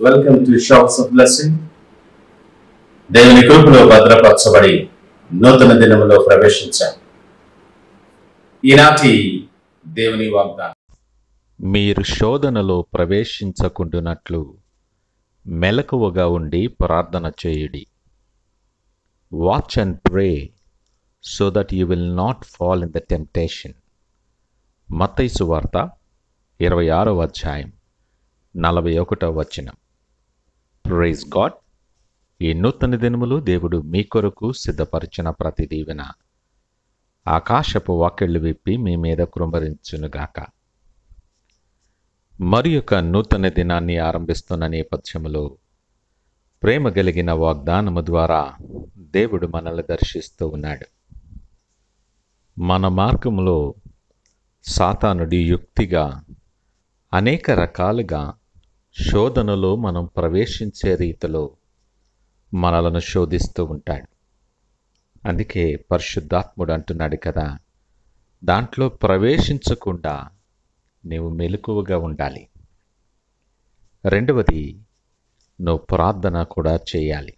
welcome to shops of blessing దేవుని కృపలో భద్రపరచబడి నూతన దినములో ప్రవేశించాం ఈనాటి దేవుని వాగ్దానం మీరు శోధనలో ప్రవేశించకుండునట్లు మెలకువగా ఉండి ప్రార్థన చేయుడి watch and pray so that you will not fall in the temptation మత్తైసు వార్త ఇరవై ఆరవ అధ్యాయం నలభై ఒకటవ వచనం ప్రైజ్ గాడ్ ఈ నూతన దినములు దేవుడు మీ కొరకు సిద్ధపరిచిన ప్రతి దీవెన ఆకాశపు వాకిళ్ళు విప్పి మీ మీద కృంభరించునుగాక మరి యొక్క నూతన దినాన్ని ఆరంభిస్తున్న నేపథ్యములో ప్రేమ కలిగిన వాగ్దానము ద్వారా దేవుడు మనల్ని దర్శిస్తూ ఉన్నాడు మన మార్గములో సాతానుడి యుక్తిగా అనేక రకాలుగా శోధనలో మనం ప్రవేశించే రీతిలో మనలను శోధిస్తూ ఉంటాడు అందుకే పరిశుద్ధాత్ముడు అంటున్నాడు కదా దాంట్లో ప్రవేశించకుండా నీవు మెలకువగా ఉండాలి రెండవది నువ్వు ప్రార్థన కూడా చేయాలి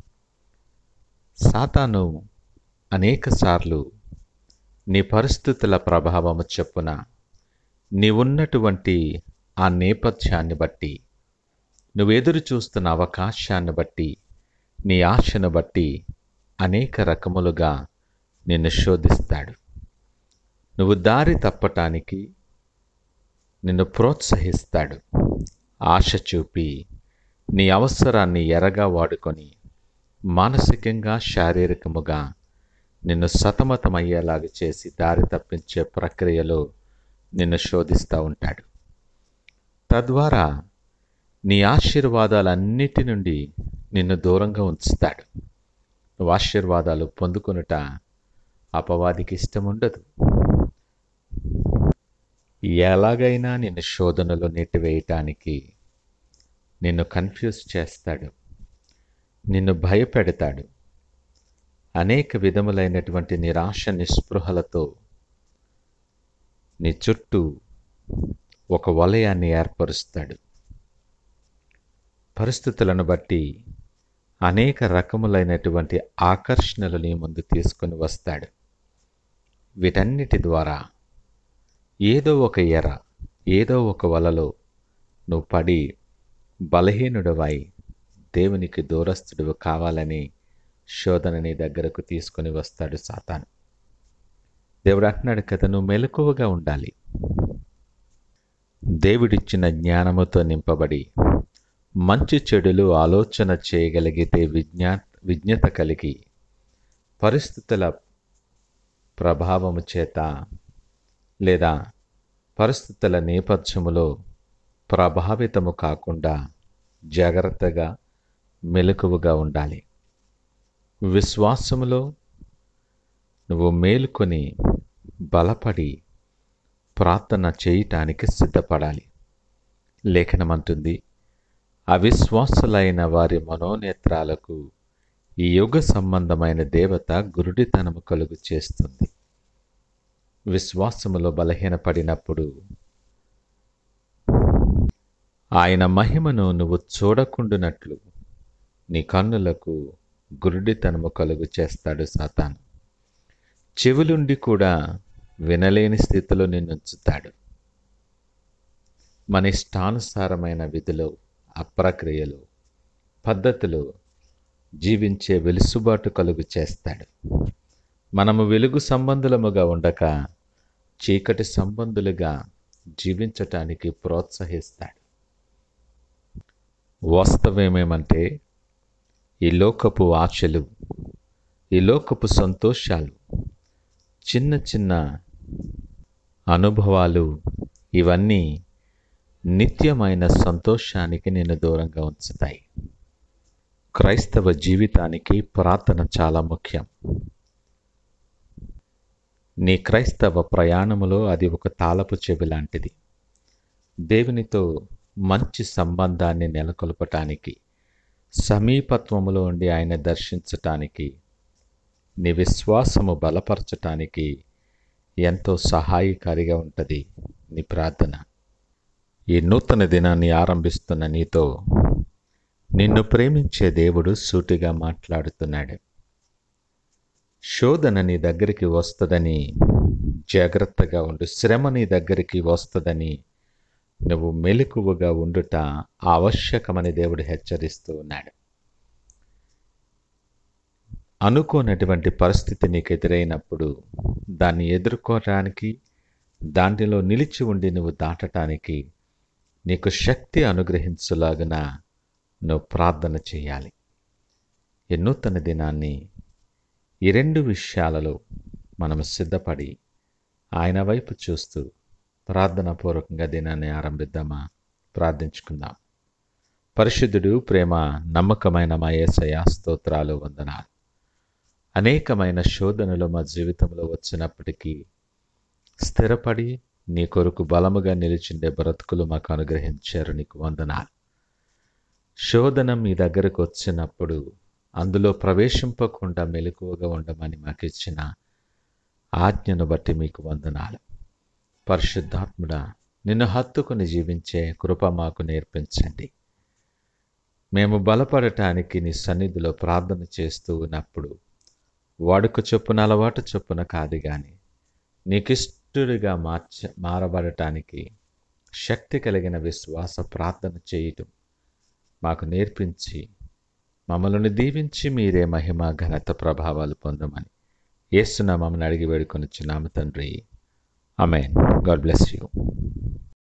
సాతాను అనేకసార్లు నీ పరిస్థితుల ప్రభావము చెప్పున నీవున్నటువంటి ఆ నేపథ్యాన్ని బట్టి నువ్వు ఎదురు చూస్తున్న అవకాశాన్ని బట్టి నీ ఆశను బట్టి అనేక రకములుగా నిన్ను శోధిస్తాడు నువ్వు దారి తప్పటానికి నిన్ను ప్రోత్సహిస్తాడు ఆశ చూపి నీ అవసరాన్ని ఎరగా వాడుకొని మానసికంగా శారీరకముగా నిన్ను సతమతమయ్యేలాగా చేసి దారి తప్పించే ప్రక్రియలో నిన్ను శోధిస్తూ ఉంటాడు తద్వారా నీ ఆశీర్వాదాలన్నిటి నుండి నిన్ను దూరంగా ఉంచుతాడు నువ్వు ఆశీర్వాదాలు పొందుకొనుట అపవాదికి ఇష్టం ఉండదు ఎలాగైనా నిన్ను శోధనలో నెట్టివేయటానికి నిన్ను కన్ఫ్యూజ్ చేస్తాడు నిన్ను భయపెడతాడు అనేక విధములైనటువంటి నిరాశ నిస్పృహలతో నీ చుట్టూ ఒక వలయాన్ని ఏర్పరుస్తాడు పరిస్థితులను బట్టి అనేక రకములైనటువంటి ఆకర్షణలు నీ ముందు తీసుకొని వస్తాడు వీటన్నిటి ద్వారా ఏదో ఒక ఎర ఏదో ఒక వలలో నువ్వు పడి బలహీనుడవై దేవునికి దూరస్తుడు కావాలని శోధన నీ దగ్గరకు తీసుకొని వస్తాడు సాతాను దేవుడు అంటున్నాడు కదా నువ్వు మెలకువగా ఉండాలి దేవుడిచ్చిన జ్ఞానముతో నింపబడి మంచి చెడులు ఆలోచన చేయగలిగితే విజ్ఞా విజ్ఞత కలిగి పరిస్థితుల ప్రభావము చేత లేదా పరిస్థితుల నేపథ్యములో ప్రభావితము కాకుండా జాగ్రత్తగా మెలకువగా ఉండాలి విశ్వాసములో నువ్వు మేలుకొని బలపడి ప్రార్థన చేయటానికి సిద్ధపడాలి లేఖనమంటుంది అవిశ్వాసులైన వారి మనోనేత్రాలకు ఈ యుగ సంబంధమైన దేవత గురుడితనము కలుగు చేస్తుంది విశ్వాసములో బలహీనపడినప్పుడు ఆయన మహిమను నువ్వు చూడకుండునట్లు నీ కన్నులకు గురుడితనము కలుగు చేస్తాడు సాతాను చెవులుండి కూడా వినలేని స్థితిలో నిన్నుంచుతాడు మన ఇష్టానుసారమైన విధిలో అప్రక్రియలు పద్ధతులు జీవించే వెలుసుబాటు కలుగు చేస్తాడు మనము వెలుగు సంబంధులముగా ఉండక చీకటి సంబంధులుగా జీవించటానికి ప్రోత్సహిస్తాడు వాస్తవమేమంటే ఈ లోకపు ఆశలు ఈ లోకపు సంతోషాలు చిన్న చిన్న అనుభవాలు ఇవన్నీ నిత్యమైన సంతోషానికి నేను దూరంగా ఉంచుతాయి క్రైస్తవ జీవితానికి ప్రార్థన చాలా ముఖ్యం నీ క్రైస్తవ ప్రయాణములో అది ఒక తాళపు చెవి లాంటిది దేవునితో మంచి సంబంధాన్ని నెలకొల్పటానికి సమీపత్వములో ఉండి ఆయన దర్శించటానికి నీ విశ్వాసము బలపరచటానికి ఎంతో సహాయకారిగా ఉంటుంది నీ ప్రార్థన ఈ నూతన దినాన్ని ఆరంభిస్తున్న నీతో నిన్ను ప్రేమించే దేవుడు సూటిగా మాట్లాడుతున్నాడు శోధన నీ దగ్గరికి వస్తుందని జాగ్రత్తగా ఉండు శ్రమ నీ దగ్గరికి వస్తుందని నువ్వు మెలకువగా ఉండుట ఆవశ్యకమని దేవుడు హెచ్చరిస్తూ ఉన్నాడు అనుకోనటువంటి పరిస్థితి నీకు ఎదురైనప్పుడు దాన్ని ఎదుర్కోవడానికి దానిలో నిలిచి ఉండి నువ్వు దాటటానికి నీకు శక్తి అనుగ్రహించులాగున నువ్వు ప్రార్థన చేయాలి ఈ నూతన దినాన్ని ఈ రెండు విషయాలలో మనం సిద్ధపడి ఆయన వైపు చూస్తూ ప్రార్థనాపూర్వకంగా దినాన్ని ఆరంభిద్దామా ప్రార్థించుకుందాం పరిశుద్ధుడు ప్రేమ నమ్మకమైన మా ఏసయ స్తోత్రాలు వందనాలు అనేకమైన శోధనలు మా జీవితంలో వచ్చినప్పటికీ స్థిరపడి నీ కొరకు బలముగా నిలిచిండే బ్రతుకులు మాకు అనుగ్రహించారు నీకు వందనాలు శోధన మీ దగ్గరకు వచ్చినప్పుడు అందులో ప్రవేశింపకుండా మెలకువగా ఉండమని మాకు ఇచ్చిన ఆజ్ఞను బట్టి మీకు వందనాలు పరిశుద్ధాత్ముడా నిన్ను హత్తుకుని జీవించే కృప మాకు నేర్పించండి మేము బలపడటానికి నీ సన్నిధిలో ప్రార్థన చేస్తూ ఉన్నప్పుడు వాడుక చొప్పున అలవాటు చొప్పున కాదు కానీ నీకిష్టుడిగా మార్చ మారబడటానికి శక్తి కలిగిన విశ్వాస ప్రార్థన చేయటం మాకు నేర్పించి మమ్మల్ని దీవించి మీరే మహిమ ఘనత ప్రభావాలు పొందమని ఏస్తున్నామని అడిగి వేడుకొని చిన్నామ తండ్రి అమెన్ గాడ్ బ్లెస్ యూ